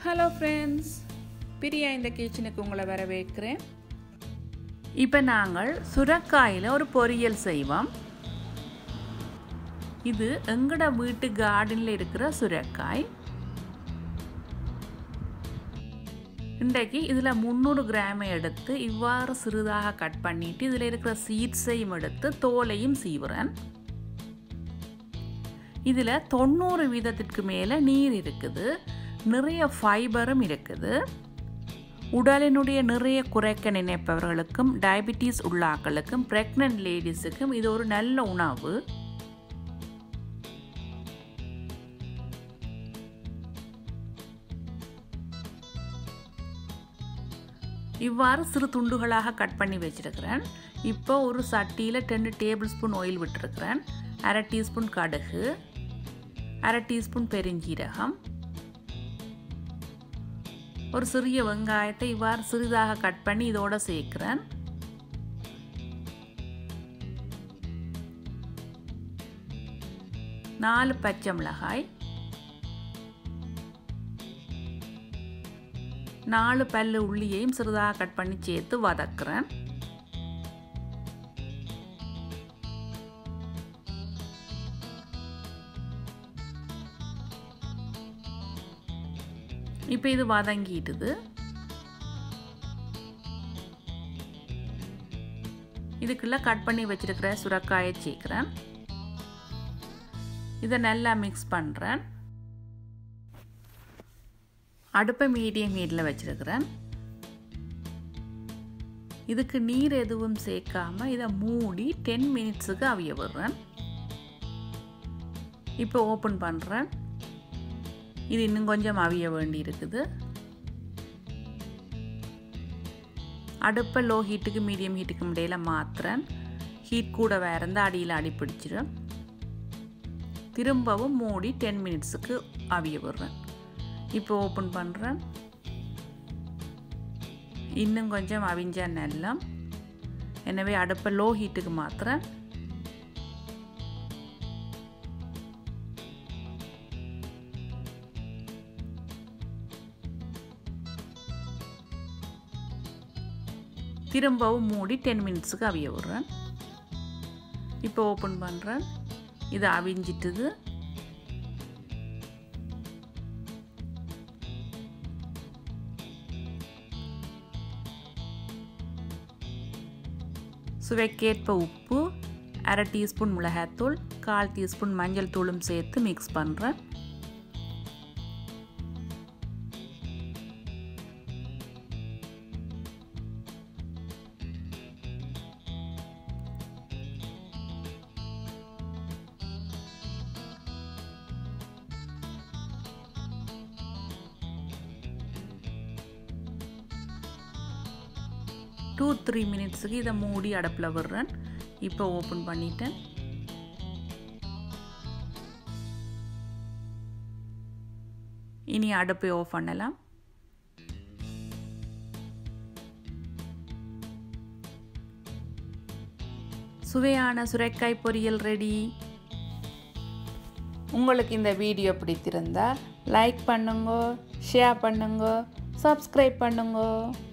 hello friends Priya இந்த கிச்சனுக்கு உங்களை வரவேற்கிறேன் இப்போ நாங்கள் சுரக்காயில் ஒரு பொரியல் செய்வோம் இது எங்கட வீட்டு கார்டனில் இருக்கிற சுரக்காய் இன்றைக்கு இதில் முந்நூறு கிராமை எடுத்து இவ்வாறு சிறிதாக கட் பண்ணிட்டு இதில் இருக்கிற சீட்ஸையும் எடுத்து தோலையும் சீவுறேன் இதில் தொண்ணூறு வீதத்திற்கு மேலே நீர் இருக்குது நிறைய ஃபைபரும் இருக்குது உடலினுடைய நிறைய குறைக்க நினைப்பவர்களுக்கும் டயபிட்டிஸ் உள்ளாக்களுக்கும் ப்ரெக்னென்ட் லேடிஸுக்கும் இது ஒரு நல்ல உணவு இவ்வாறு சிறு துண்டுகளாக கட் பண்ணி வச்சிருக்கிறேன் இப்போ ஒரு சட்டியில் ரெண்டு டேபிள் ஸ்பூன் ஆயில் விட்டுருக்கிறேன் அரை டீஸ்பூன் கடுகு அரை டீஸ்பூன் பெருஞ்சீரகம் ஒரு சிறிய வெங்காயத்தை இவ்வாறு சிறிதாக கட் பண்ணி இதோட சேர்க்கிறேன் நாலு பச்சை மிளகாய் நாலு பல்லு உள்ளியையும் சிறிதாக கட் பண்ணி சேர்த்து வதக்குறேன் இப்போ இது வதங்கிட்டுது இதுக்குள்ள கட் பண்ணி வச்சிருக்கிற சுரக்காயை சேர்க்குறேன் இதை நல்லா மிக்ஸ் பண்ணுறேன் அடுப்பை மீடியம் ஹீட்டில் வச்சிருக்கிறேன் இதுக்கு நீர் எதுவும் சேர்க்காம இதை மூடி டென் மினிட்ஸுக்கு அவிய விடுறேன் இப்போ ஓப்பன் பண்ணுறேன் இது இன்னும் கொஞ்சம் அவிய வேண்டி இருக்குது அடுப்பை லோ ஹீட்டுக்கு மீடியம் ஹீட்டுக்கு இடையில் மாற்றுறேன் ஹீட் கூட வேற இருந்தால் அடியில் அடி பிடிச்சிடும் திரும்பவும் மூடி டென் மினிட்ஸுக்கு அவிய விடுறேன் இப்போ ஓப்பன் பண்ணுறேன் இன்னும் கொஞ்சம் அவிஞ்சா நெல்லம் எனவே அடுப்பை லோ ஹீட்டுக்கு மாற்றுறேன் திரும்பவும் மூடி டென் மினிட்ஸுக்கு அவிய விடுறேன் இப்போ ஓப்பன் பண்ணுறேன் இது அவிஞ்சிட்டுது சுவைக்கேற்ப உப்பு அரை டீஸ்பூன் மிளகாத்தூள் கால் டீஸ்பூன் மஞ்சள் தூளும் சேர்த்து மிக்ஸ் பண்ணுறேன் டூ த்ரீ மினிட்ஸுக்கு இதை மூடி அடுப்பில் விடுறேன் இப்போ ஓப்பன் பண்ணிட்டேன் இனி அடுப்பை ஆஃப் பண்ணலாம் சுவையான சுரைக்காய் பொரியல் ரெடி உங்களுக்கு இந்த வீடியோ பிடித்திருந்தால் லைக் பண்ணுங்க ஷேர் பண்ணுங்க சப்ஸ்கிரைப் பண்ணுங்க